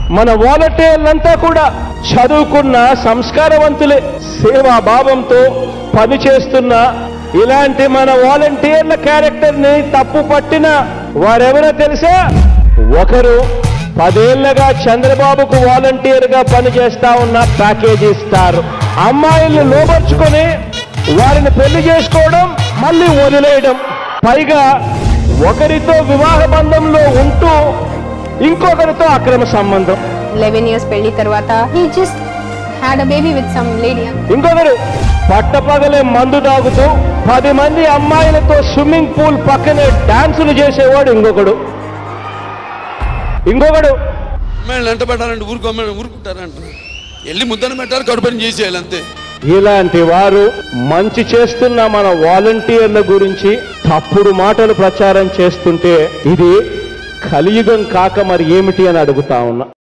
మన వాలంటీర్లంతా కూడా చదువుకున్న సంస్కారవంతులే సేవా భావంతో పనిచేస్తున్న ఇలాంటి మన వాలంటీర్ల క్యారెక్టర్ ని తప్పు పట్టిన వారెవరో తెలుసా ఒకరు పదేళ్లగా చంద్రబాబుకు వాలంటీర్ గా పనిచేస్తా ఉన్న ప్యాకేజీ ఇస్తారు అమ్మాయిల్ని లోపరుచుకొని వారిని పెళ్లి చేసుకోవడం మళ్ళీ వదిలేయడం పైగా ఒకరితో వివాహ బంధంలో ఉంటూ ఇంకొకరితో అక్రమ సంబంధం లెవెన్ ఇయర్స్ పెళ్లి తర్వాత he just had a baby with some lady ఇంకొకరు పట్టపగలే మందు తాగుతూ పది మంది అమ్మాయిలతో స్విమ్మింగ్ పూల్ పక్కనే డాన్సులు చేసేవాడు ఇంకొకడు ఇంకొకడు అమ్మాయిలు ఎంట పెట్టాలంటే ఊరుకు అమ్మాయిలు ఊరుకుంటారంట వెళ్ళి ముద్దను పెట్టాలి కడుపుని చేసేయాలి అంతే ఇలాంటి వారు మంచి చేస్తున్న మన వాలంటీర్ల గురించి తప్పుడు మాటలు ప్రచారం చేస్తుంటే ఇది కలియుగం కాక మరి ఏమిటి అని అడుగుతా ఉన్నా